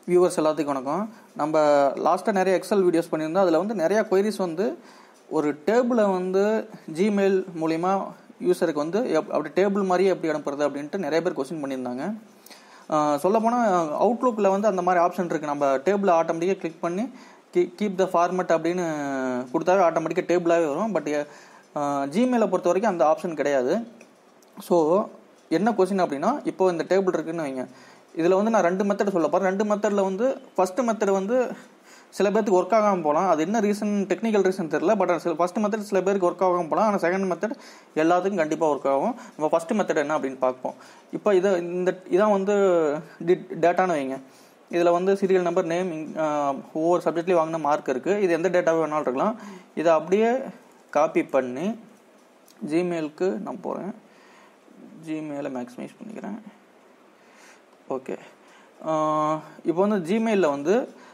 viewers எல்லாத்துக்கும் வணக்கம் நம்ம லாஸ்ட்டாக நிறைய எக்ஸல் வீடியோஸ் பண்ணியிருந்தோம் அதில் வந்து நிறையா கொயரிஸ் வந்து ஒரு டேபிளை வந்து ஜிமெயில் மூலிமா யூசருக்கு வந்து எப்- அப்படி டேபிள் மாதிரியே எப்படி அனுப்புறது அப்படின்ட்டு நிறைய பேர் கொஸ்டின் பண்ணியிருந்தாங்க சொல்லப்போனால் அவுட்லுக்கில் வந்து அந்த மாதிரி ஆப்ஷன் இருக்குது நம்ம டேபிளை ஆட்டோமேட்டிக்காக கிளிக் பண்ணி கீப் த ஃபார்மட் அப்படின்னு கொடுத்தாவே ஆட்டோமேட்டிக்காக டேபிளாகவே வரும் பட் ஜிமெயிலை பொறுத்த வரைக்கும் அந்த ஆப்ஷன் கிடையாது ஸோ என்ன கொஸ்டின் அப்படின்னா இப்போ இந்த டேபிள் இருக்குன்னு வைங்க இதில் வந்து நான் ரெண்டு மெத்தட் சொல்ல போகிறேன் ரெண்டு மெத்தடில் வந்து ஃபர்ஸ்ட் மெத்தட் வந்து சில பேருக்கு ஒர்க் ஆகாமல் போகலாம் அது என்ன ரீசன் டெக்னிக்கல் ரீசன் தெரியல பட் சில ஃபர்ஸ்ட் மெத்தட் சில பேருக்கு ஒர்க் ஆகாமல் போகலாம் ஆனால் செகண்ட் மெத்தட் எல்லாத்துக்கும் கண்டிப்பாக ஒர்க் ஆகும் நம்ம ஃபர்ஸ்ட் மெத்தட் என்ன அப்படின்னு பார்ப்போம் இப்போ இதை இந்த இதான் வந்து டேட்டான்னு வைங்க இதில் வந்து சீரியல் நம்பர் நேம் ஒவ்வொரு சப்ஜெக்ட்லேயும் வாங்கின மார்க் இருக்குது இது எந்த டேட்டாவே வேணாலும் இருக்கலாம் இதை அப்படியே காப்பி பண்ணி ஜிமெயிலுக்கு நான் போகிறேன் ஜிமெயிலை மேக்ஸிமைஸ் பண்ணிக்கிறேன் ஓகே இப்போ வந்து ஜிமெயிலில் வந்து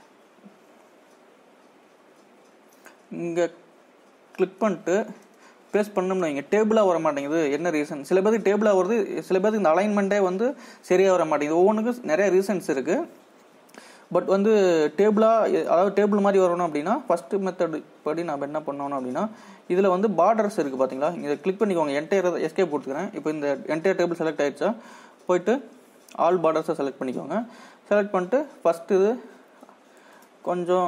இங்கே கிளிக் பண்ணிட்டு பேஸ்ட் பண்ணோம்னு வைங்க டேபிளாக வர மாட்டேங்குது என்ன ரீசன் சில பேருக்கு டேபிளாக வருது சில பேருக்கு இந்த அலைன்மெண்ட்டே வந்து சரியாக வர மாட்டேங்குது ஒவ்வொன்றுக்கும் நிறைய ரீசன்ஸ் இருக்குது பட் வந்து டேபிளாக அதாவது டேபிள் மாதிரி வரணும் அப்படின்னா ஃபஸ்ட்டு மெத்தட் படி நம்ம என்ன பண்ணணும் அப்படின்னா இதில் வந்து பார்டர்ஸ் இருக்குது பார்த்தீங்களா இதை கிளிக் பண்ணிக்கோங்க என்டையர் எஸ்கே போட்டுக்கிறேன் இப்போ இந்த என்டையர் டேபிள் செலக்ட் ஆயிடுச்சா போயிட்டு ஆல் பார்டர்ஸை செலக்ட் பண்ணிக்கோங்க செலக்ட் பண்ணிட்டு ஃபஸ்ட்டு இது கொஞ்சம்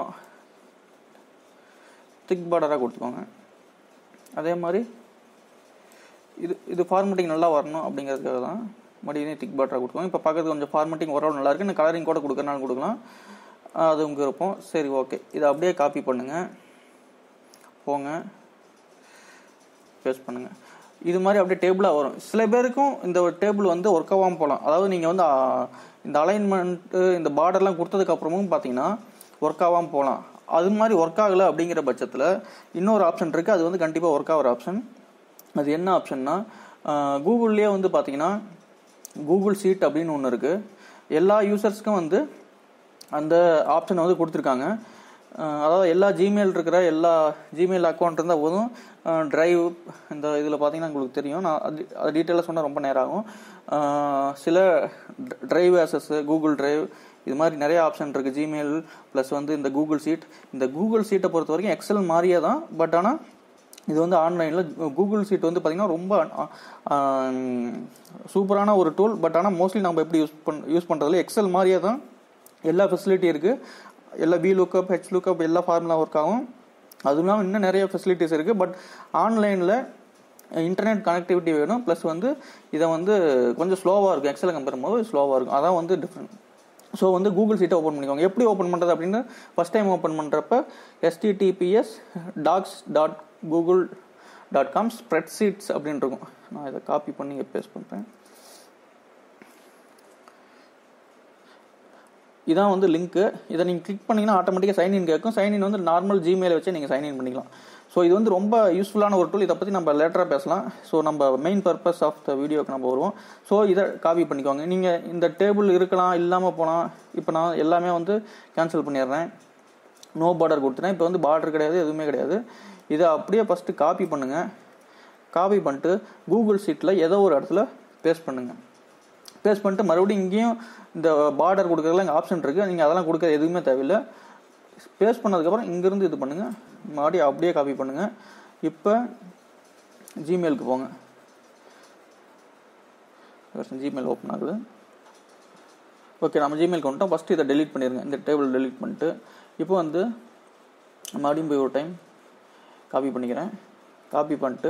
திக் பார்டராக கொடுத்துக்கோங்க அதே மாதிரி இது இது ஃபார்மேட்டிங் நல்லா வரணும் அப்படிங்கிறதுக்காக தான் மறுபடியும் திக் பார்டராக கொடுத்துக்கோங்க இப்போ பார்க்கறது கொஞ்சம் ஃபார்மேட்டிங் ஓரளவு நல்லா இருக்கு கலரிங் கூட கொடுக்கறனாலும் கொடுக்கலாம் அது உங்க விருப்பம் சரி ஓகே இதை அப்படியே காப்பி பண்ணுங்க போங்க பேஸ்ட் பண்ணுங்க இது மாதிரி அப்படியே டேபிளாக வரும் சில பேருக்கும் இந்த டேபிள் வந்து ஒர்க் ஆகாமல் போகலாம் அதாவது நீங்கள் வந்து ஆ, இந்த அலைன்மெண்ட்டு இந்த பார்டர்லாம் கொடுத்ததுக்கு அப்புறமும் பார்த்தீங்கன்னா ஒர்க் ஆகாமல் போகலாம் அது மாதிரி ஒர்க் ஆகலை அப்படிங்கிற பட்சத்தில் இன்னொரு ஆப்ஷன் இருக்குது அது வந்து கண்டிப்பாக ஒர்க் ஆகிற ஆப்ஷன் அது என்ன ஆப்ஷன்னா கூகுள்லேயே வந்து பார்த்தீங்கன்னா கூகுள் சீட் அப்படின்னு ஒன்று இருக்குது எல்லா யூசர்ஸ்க்கும் வந்து அந்த ஆப்ஷனை வந்து கொடுத்துருக்காங்க அஹ் அதாவது எல்லா ஜிமெயில் இருக்கிற எல்லா ஜிமெயில் அக்கௌண்ட் இருந்தால் போதும் டிரைவ் இந்த இதில் பார்த்தீங்கன்னா உங்களுக்கு தெரியும் நான் அது அது டீட்டெயிலாக சொன்னால் ரொம்ப நேரம் ஆகும் அஹ் சில டிரைவ் ஆசஸ் கூகுள் டிரைவ் இது மாதிரி நிறைய ஆப்ஷன் இருக்குது ஜிமெயில் ப்ளஸ் வந்து இந்த கூகுள் சீட் இந்த கூகுள் சீட்டை பொறுத்த வரைக்கும் எக்ஸல் மாதிரியே தான் பட் ஆனால் இது வந்து ஆன்லைனில் கூகுள் சீட் வந்து பார்த்திங்கன்னா ரொம்ப சூப்பரான ஒரு டூல் பட் ஆனால் மோஸ்ட்லி நம்ம எப்படி யூஸ் பண் யூஸ் பண்ணுறதுல எக்ஸல் மாதிரியே தான் எல்லா ஃபெசிலிட்டி இருக்குது எல்லா பி லுக்கப் ஹெச் லுக்கப் எல்லா ஃபார்முலா ஒர்க் ஆகும் அதுவும் இல்லாமல் இன்னும் நிறைய ஃபெசிலிட்டிஸ் இருக்குது பட் ஆன்லைனில் இன்டர்நெட் கனெக்டிவிட்டி வேணும் ப்ளஸ் வந்து இதை வந்து கொஞ்சம் ஸ்லோவாக இருக்கும் எக்ஸலை கம்பேர் போது ஸ்லோவாக இருக்கும் அதான் வந்து டிஃப்ரெண்ட் ஸோ வந்து கூகுள் சீட்டை ஓப்பன் பண்ணிக்கோங்க எப்படி ஓப்பன் பண்ணுறது அப்படின்னு ஃபஸ்ட் டைம் ஓப்பன் பண்ணுறப்ப https docs dot Google dot com spread sheets அப்படின்னு இருக்கும் நான் இதை காப்பி பண்ணி இங்கே பேஸ்ட் பண்ணுறேன் இதான் வந்து லிங்க்கு இதை நீங்கள் கிளிக் பண்ணீங்கன்னா ஆட்டோமேட்டிக்காக சைன்இன் கேட்கும் சைன்இன் வந்து நார்மல் ஜிமெயில் வச்சு நீங்கள் சைன்இன் பண்ணிக்கலாம் ஸோ இது வந்து ரொம்ப யூஸ்ஃபுல்லான ஒரு டூல் இதை பற்றி நம்ம லேட்டராக பேசலாம் ஸோ நம்ம மெயின் பர்பஸ் ஆஃப் த வீடியோக்கு நம்ம வருவோம் ஸோ இதை காப்பி பண்ணிக்கோங்க நீங்கள் இந்த டேபிள் இருக்கலாம் இல்லாமல் போகலாம் இப்போ நான் எல்லாமே வந்து கேன்சல் பண்ணிடுறேன் நோ பார்டர் கொடுத்துட்டேன் இப்போ வந்து பார்டர் கிடையாது எதுவுமே கிடையாது இதை அப்படியே ஃபஸ்ட்டு காப்பி பண்ணுங்கள் காப்பி பண்ணிட்டு கூகுள் சீட்டில் ஏதோ ஒரு இடத்துல பேஸ்ட் பண்ணுங்கள் பேஸ்ட் பண்ணிட்டு மறுபடியும் இங்கேயும் இந்த பார்டர் கொடுக்கறதுல இங்கே ஆப்ஷன் இருக்குது நீங்கள் அதெல்லாம் கொடுக்க எதுவுமே தேவையில்லை பேஸ்ட் பண்ணதுக்கப்புறம் இங்கேருந்து இது பண்ணுங்கள் மறுபடியும் அப்படியே காப்பி பண்ணுங்கள் இப்போ ஜிமெயிலுக்கு போங்க ஜிமெயில் ஓப்பன் ஆகுது ஓகே நம்ம ஜிமெயிலுக்கு வந்துட்டோம் ஃபஸ்ட்டு இதை டெலீட் பண்ணிடுங்க இந்த டேபிள் டெலீட் பண்ணிட்டு இப்போ வந்து மறுபடியும் போய் ஒரு டைம் காப்பி பண்ணிக்கிறேன் காப்பி பண்ணிட்டு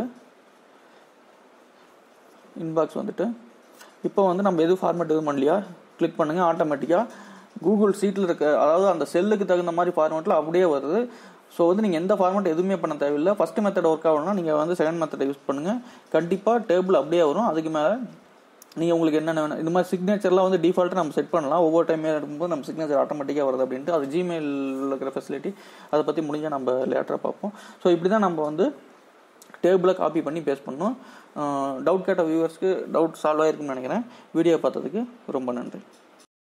இன்பாக்ஸ் வந்துட்டு இப்போ வந்து நம்ம எது ஃபார்மேட் எதுவும் பண்ணலையா கிளிக் பண்ணுங்க ஆட்டோமேட்டிக்காக கூகுள் சீட்டில் இருக்க அதாவது அந்த செல்லுக்கு தகுந்த மாதிரி ஃபார்மேட்டில் அப்படியே வருது ஸோ வந்து நீங்கள் எந்த ஃபார்மேட் எதுவுமே பண்ண தேவையில்லை ஃபஸ்ட் மெத்தட் ஒர்க் ஆகணும்னா நீங்கள் வந்து செகண்ட் மெத்தடை யூஸ் பண்ணுங்கள் கண்டிப்பாக டேபிள் அப்படியே வரும் அதுக்கு மேலே நீங்கள் உங்களுக்கு என்னென்ன வேணும் இந்த மாதிரி சிக்னேச்சர்லாம் வந்து டிஃபால்ட்டாக நம்ம செட் பண்ணலாம் ஒவ்வொரு டைமே எடுக்கும்போது நம்ம சிக்னேச்சர் ஆட்டோமேட்டிக்காக வருது அப்படின்ட்டு அது ஜிமெயில் இருக்கிற ஃபெசிலிட்டி அதை பற்றி முடிஞ்சால் நம்ம லேட்டராக பார்ப்போம் ஸோ இப்படி தான் நம்ம வந்து டேபிளை காப்பி பண்ணி பேஸ்ட் பண்ணோம் டவுட் கேட்ட வியூவர்ஸ்க்கு டவுட் சால்வ் ஆயிருக்குன்னு நினைக்கிறேன் வீடியோ பார்த்ததுக்கு ரொம்ப நன்றி